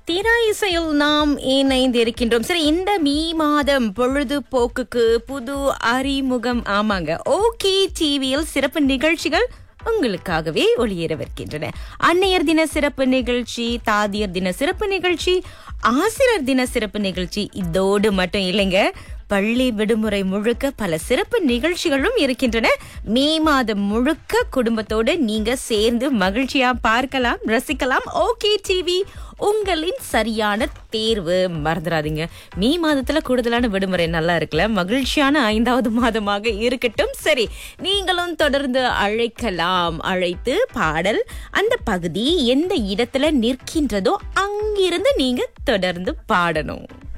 திரா இசையில் நாம் இணைந்திருக்கின்றோம் சரி இந்த மீ மாதம் பொழுதுபோக்குக்கு புது அறிமுகம் ஆமாங்க ஓகே டிவியில் சிறப்பு நிகழ்ச்சிகள் உங்களுக்காகவே ஒளியேறவிருக்கின்றன அன்னையர் தின சிறப்பு நிகழ்ச்சி தாதியர் தின சிறப்பு நிகழ்ச்சி ஆசிரியர் தின சிறப்பு நிகழ்ச்சி இதோடு மட்டும் இல்லைங்க பள்ளி விடுமுறை முழுக்க பல சிறப்பு நிகழ்ச்சிகளும் இருக்கின்றன மே மாதம் முழுக்க குடும்பத்தோடு நீங்க சேர்ந்து மகிழ்ச்சியா பார்க்கலாம் ரசிக்கலாம் ஓகே டிவி உங்களின் சரியான தேர்வு மறந்துடாதீங்க மே மாதத்துல கூடுதலான விடுமுறை நல்லா இருக்குல்ல மகிழ்ச்சியான ஐந்தாவது மாதமாக இருக்கட்டும் சரி நீங்களும் தொடர்ந்து அழைக்கலாம் அழைத்து பாடல் அந்த பகுதி எந்த இடத்துல நிற்கின்றதோ அங்கிருந்து நீங்க தொடர்ந்து பாடணும்